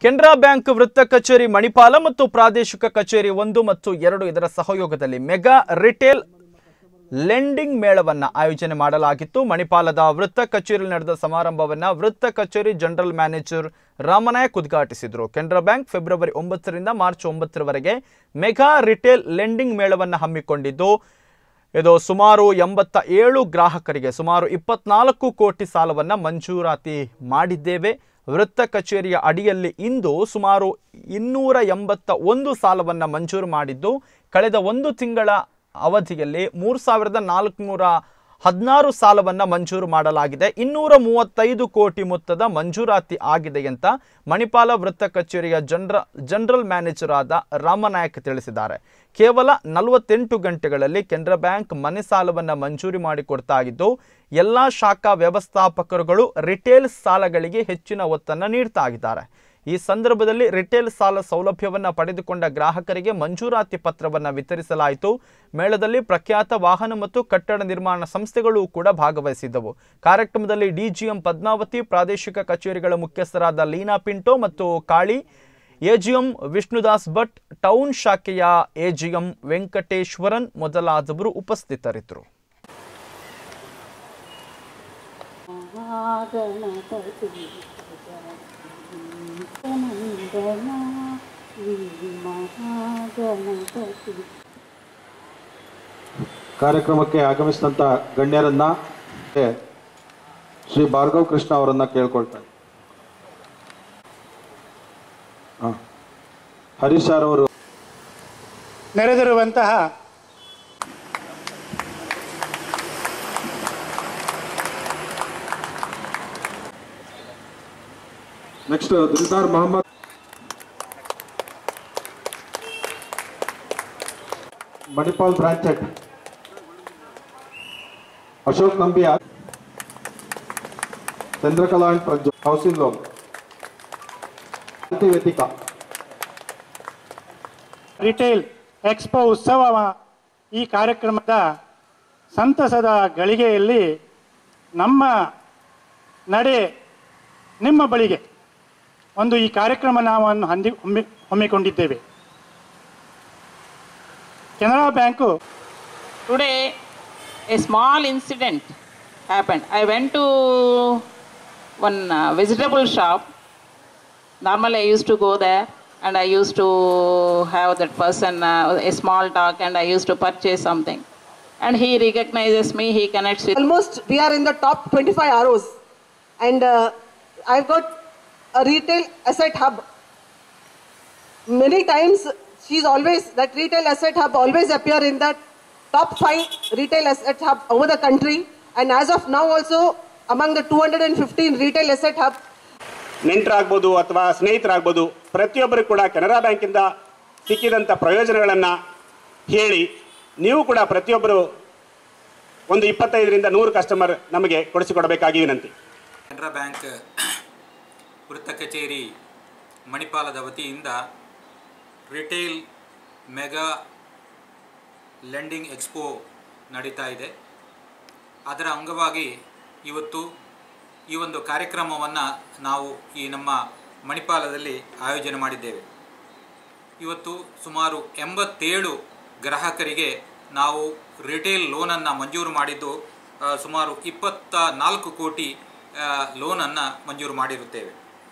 Canara bank ವೃತ್ತ ಕಚೇರಿ ಮಣಿಪಾಲ ಮತ್ತು ಪ್ರಾದೇಶಿಕ ಕಚೇರಿ ಒಂದು ಮತ್ತು ಎರಡು ಇದರ ಸಹಯೋಗದಲ್ಲಿ ಮೆಗಾ ರಿಟೇಲ್ ಲೆಂಡಿಂಗ್ ಮೇಳವನ್ನ ಆಯೋಜನೆ ಮಾಡಲಾಗಿತ್ತು ಮಣಿಪಾಲದ ವೃತ್ತ ಕಚೇರಿಯಲ್ಲಿ ನಡೆದ ಸಮಾರಂಭವನ್ನ ವೃತ್ತ ಕಚೇರಿ ಜನರಲ್ ಮ್ಯಾನೇಜರ್ ರಾಮನಾಯಕ್ ಉದ್ಘಾಟಿಸಿದರು ಕೆನರಾ ಬ್ಯಾಂಕ್ ಫೆಬ್ರವರಿ ಒಂಬತ್ತರಿಂದ ಮಾರ್ಚ್ ಒಂಬತ್ತರವರೆಗೆ ಮೆಗಾ ರಿಟೇಲ್ ಲೆಂಡಿಂಗ್ ಮೇಳವನ್ನು ಹಮ್ಮಿಕೊಂಡಿದ್ದು ಇದು ಸುಮಾರು ಎಂಬತ್ತ ಏಳು ಗ್ರಾಹಕರಿಗೆ ಸುಮಾರು ಇಪ್ಪತ್ನಾಲ್ಕು ಕೋಟಿ ಸಾಲವನ್ನ ಮಂಜೂರಾತಿ ಮಾಡಿದ್ದೇವೆ ವೃತ್ತ ಕಚೇರಿಯ ಅಡಿಯಲ್ಲಿ ಇಂದು ಸುಮಾರು ಇನ್ನೂರ ಎಂಬತ್ತ ಒಂದು ಸಾಲವನ್ನ ಮಂಜೂರು ಮಾಡಿದ್ದು ಕಳೆದ ಒಂದು ತಿಂಗಳ ಅವಧಿಯಲ್ಲಿ ಮೂರು ಸಾವಿರದ ನಾಲ್ಕುನೂರ ಹದಿನಾರು ಸಾಲವನ್ನ ಮಂಜೂರು ಮಾಡಲಾಗಿದೆ ಇನ್ನೂರ ಮೂವತ್ತೈದು ಕೋಟಿ ಮೊತ್ತದ ಮಂಜೂರಾತಿ ಆಗಿದೆ ಅಂತ ಮಣಿಪಾಲ ವೃತ್ತ ಕಚೇರಿಯ ಜನರ ಜನರಲ್ ಮ್ಯಾನೇಜರ್ ಆದ ರಾಮನಾಯಕ್ ತಿಳಿಸಿದ್ದಾರೆ ಕೇವಲ ನಲವತ್ತೆಂಟು ಗಂಟೆಗಳಲ್ಲಿ ಕೆನರಾ ಬ್ಯಾಂಕ್ ಮನೆ ಸಾಲವನ್ನು ಮಂಜೂರಿ ಮಾಡಿಕೊಡ್ತಾ ಇದ್ದು ಎಲ್ಲ ಶಾಖಾ ವ್ಯವಸ್ಥಾಪಕರುಗಳು ರಿಟೇಲ್ ಸಾಲಗಳಿಗೆ ಹೆಚ್ಚಿನ ಒತ್ತನ್ನು ನೀಡ್ತಾ ಇದ್ದಾರೆ ಈ ಸಂದರ್ಭದಲ್ಲಿ ರಿಟೇಲ್ ಸಾಲ ಸೌಲಭ್ಯವನ್ನು ಪಡೆದುಕೊಂಡ ಗ್ರಾಹಕರಿಗೆ ಮಂಜೂರಾತಿ ಪತ್ರವನ್ನು ವಿತರಿಸಲಾಯಿತು ಮೇಳದಲ್ಲಿ ಪ್ರಖ್ಯಾತ ವಾಹನ ಮತ್ತು ಕಟ್ಟಡ ನಿರ್ಮಾಣ ಸಂಸ್ಥೆಗಳು ಕೂಡ ಭಾಗವಹಿಸಿದ್ದವು ಕಾರ್ಯಕ್ರಮದಲ್ಲಿ ಡಿಜಿಎಂ ಪದ್ಮಾವತಿ ಪ್ರಾದೇಶಿಕ ಕಚೇರಿಗಳ ಮುಖ್ಯಸ್ಥರಾದ ಲೀನಾ ಪಿಂಟೋ ಮತ್ತು ಕಾಳಿ ಎಜಿಎಂ ವಿಷ್ಣುದಾಸ್ ಭಟ್ ಟೌನ್ ಶಾಖೆಯ ಎಜಿಎಂ ವೆಂಕಟೇಶ್ವರನ್ ಮೊದಲಾದವರು ಉಪಸ್ಥಿತರಿದ್ದರು ಮಹಾಗಣಪತಿ ನಂದನ ಶ್ರೀ ಮಹಾಗಣಪತಿ ಕಾರ್ಯಕ್ರಮಕ್ಕೆ ಆಗಮಿಸಿದಂಥ ಗಣ್ಯರನ್ನ ಮತ್ತೆ ಶ್ರೀ ಭಾರ್ಗವ್ ಕೃಷ್ಣ ಅವರನ್ನ ಕೇಳ್ಕೊಳ್ತಾರೆ ಹಾ. ಹರೀಶ್ ಸರ್ ಅವರು ನೆರೆದಿರುವಂತಹ next Dildar Mohammed Manipal branch head Ashok Nambiar Chandrakala and Prajwal housing loan Shanti Vedika retail expo ಉತ್ಸವ ಈ ಕಾರ್ಯಕ್ರಮದ ಸಂತಸದ ಗಳಿಗೆಯಲ್ಲಿ ನಮ್ಮ ನಡೆ ನಿಮ್ಮ ಬಳಿಗೆ ಒಂದು ಈ ಕಾರ್ಯಕ್ರಮ ನಾವು ಹಂದಿ ಹಮ್ಮಿ ಹಮ್ಮಿಕೊಂಡಿದ್ದೇವೆ Canara Bank Today, a small incident happened. I went to one uh, vegetable shop. Normally, I used to go there and I used to have that person uh, a small talk and I used to purchase something. And he recognizes me, he connects with almost we are in the top 25 ROs and uh, I've got a retail asset hub. Many times she's always, that retail asset hub always appear in that top five retail asset hub over the country and as of now also among the 215 retail asset hub ನೆಂಟರಾಗ್ಬೋದು ಅಥವಾ ಸ್ನೇಹಿತರಾಗ್ಬೋದು ಪ್ರತಿಯೊಬ್ಬರು ಕೂಡ ಕೆನರಾ ಬ್ಯಾಂಕಿಂದ ಸಿಕ್ಕಿದಂಥ ಪ್ರಯೋಜನಗಳನ್ನು ಹೇಳಿ ನೀವು ಕೂಡ ಪ್ರತಿಯೊಬ್ಬರು ಒಂದು ಇಪ್ಪತ್ತೈದರಿಂದ ನೂರು ಕಸ್ಟಮರ್ ನಮಗೆ ಕೊಡಿಸಿಕೊಡಬೇಕಾಗಿ ವಿನಂತಿ ಕೆನರಾ ಬ್ಯಾಂಕ್ ವೃತ್ತ ಕಚೇರಿ ಮಣಿಪಾಲದ ವತಿಯಿಂದ ರಿಟೇಲ್ ಮೆಗಾ ಲೆಂಡಿಂಗ್ ಎಕ್ಸ್ಪೋ ನಡೀತಾ ಇದೆ ಅದರ ಅಂಗವಾಗಿ ಇವತ್ತು ಈ ಒಂದು ಕಾರ್ಯಕ್ರಮವನ್ನು ನಾವು ಈ ನಮ್ಮ ಮಣಿಪಾಲದಲ್ಲಿ ಆಯೋಜನೆ ಮಾಡಿದ್ದೇವೆ ಇವತ್ತು ಸುಮಾರು ಎಂಬತ್ತೇಳು ಗ್ರಾಹಕರಿಗೆ ನಾವು ರಿಟೇಲ್ ಲೋನನ್ನು ಮಂಜೂರು ಮಾಡಿದ್ದು ಆ, ಸುಮಾರು ಇಪ್ಪತ್ತ ನಾಲ್ಕು ಕೋಟಿ ಲೋನನ್ನು ಮಂಜೂರು ಮಾಡಿರುತ್ತೇವೆ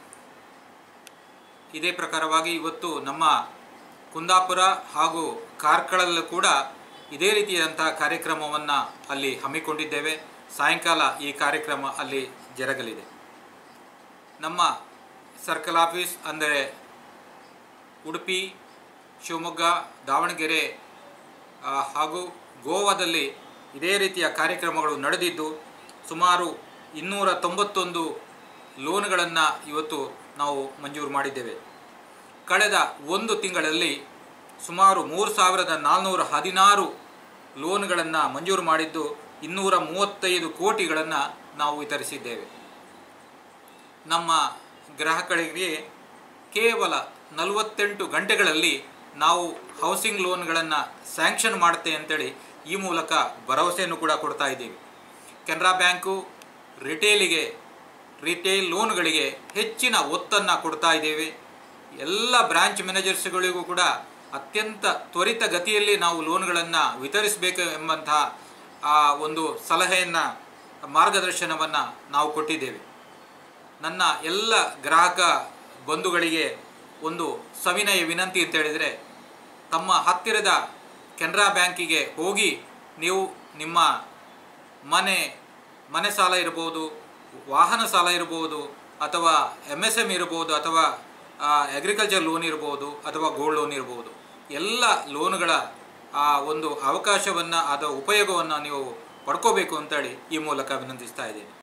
ಇದೇ ಪ್ರಕಾರವಾಗಿ ಇವತ್ತು ನಮ್ಮ ಕುಂದಾಪುರ ಹಾಗೂ ಕಾರ್ಕಳದಲ್ಲೂ ಕೂಡ ಇದೇ ರೀತಿಯಾದಂತಹ ಕಾರ್ಯಕ್ರಮವನ್ನು ಅಲ್ಲಿ ಹಮ್ಮಿಕೊಂಡಿದ್ದೇವೆ ಸಾಯಂಕಾಲ ಈ ಕಾರ್ಯಕ್ರಮ ಅಲ್ಲಿ ಜರುಗಲಿದೆ ನಮ್ಮ ಸರ್ಕಲ್ ಆಫೀಸ್ ಅಂದರೆ ಉಡುಪಿ ಶಿವಮೊಗ್ಗ ದಾವಣಗೆರೆ ಆ, ಹಾಗೂ ಗೋವಾದಲ್ಲಿ ಇದೇ ರೀತಿಯ ಕಾರ್ಯಕ್ರಮಗಳು ನಡೆದಿದ್ದು ಸುಮಾರು ಇನ್ನೂರ ತೊಂಬತ್ತೊಂದು ಲೋನ್ಗಳನ್ನು ಇವತ್ತು ನಾವು ಮಂಜೂರು ಮಾಡಿದ್ದೇವೆ ಕಳೆದ ಒಂದು ತಿಂಗಳಲ್ಲಿ ಸುಮಾರು ಮೂರು ಸಾವಿರದ ನಾಲ್ನೂರ ಹದಿನಾರು ಲೋನ್ಗಳನ್ನು ಮಂಜೂರು ಮಾಡಿದ್ದು ಇನ್ನೂರ ಮೂವತ್ತೈದು ಕೋಟಿಗಳನ್ನು ನಾವು ವಿತರಿಸಿದ್ದೇವೆ ನಮ್ಮ ಗ್ರಾಹಕರಿಗೆ ಕೇವಲ ನಲವತ್ತೆಂಟು ಗಂಟೆಗಳಲ್ಲಿ ನಾವು ಹೌಸಿಂಗ್ ಲೋನ್ಗಳನ್ನು ಸ್ಯಾಂಕ್ಷನ್ ಮಾಡುತ್ತೆ ಅಂತೇಳಿ ಈ ಮೂಲಕ ಭರವಸೆಯನ್ನು ಕೂಡ ಕೊಡ್ತಾ ಇದ್ದೀವಿ ಕೆನರಾ ಬ್ಯಾಂಕು ರಿಟೇಲಿಗೆ ರಿಟೇಲ್ ಲೋನ್ಗಳಿಗೆ ಹೆಚ್ಚಿನ ಒತ್ತನ್ನು ಕೊಡ್ತಾ ಇದ್ದೇವೆ ಎಲ್ಲ ಬ್ರಾಂಚ್ ಮ್ಯಾನೇಜರ್ಸ್ಗಳಿಗೂ ಕೂಡ ಅತ್ಯಂತ ತ್ವರಿತ ಗತಿಯಲ್ಲಿ ನಾವು ಲೋನ್ಗಳನ್ನು ವಿತರಿಸಬೇಕು ಎಂಬಂತಹ ಆ ಒಂದು ಸಲಹೆಯನ್ನು ಮಾರ್ಗದರ್ಶನವನ್ನು ನಾವು ಕೊಟ್ಟಿದ್ದೇವೆ ನನ್ನ ಎಲ್ಲ ಗ್ರಾಹಕ ಬಂಧುಗಳಿಗೆ ಒಂದು ಸವಿನಯ ವಿನಂತಿ ಅಂತ ಹೇಳಿದರೆ ತಮ್ಮ ಹತ್ತಿರದ ಕೆನರಾ ಬ್ಯಾಂಕಿಗೆ ಹೋಗಿ ನೀವು ನಿಮ್ಮ ಮನೆ ಮನೆ ಸಾಲ ಇರ್ಬೋದು ವಾಹನ ಸಾಲ ಇರ್ಬೋದು ಅಥವಾ ಎಮ್ ಎಸ್ ಎಮ್ ಇರ್ಬೋದು ಅಥವಾ ಅಗ್ರಿಕಲ್ಚರ್ ಲೋನ್ ಇರ್ಬೋದು ಅಥವಾ ಗೋಲ್ಡ್ ಲೋನ್ ಇರ್ಬೋದು ಎಲ್ಲ ಲೋನ್ಗಳ ಆ ಒಂದು ಅವಕಾಶವನ್ನು ಅಥವಾ ಉಪಯೋಗವನ್ನು ನೀವು ಪಡ್ಕೋಬೇಕು ಅಂತೇಳಿ ಈ ಮೂಲಕ ವಿನಂತಿಸ್ತಾ ಇದ್ದೀನಿ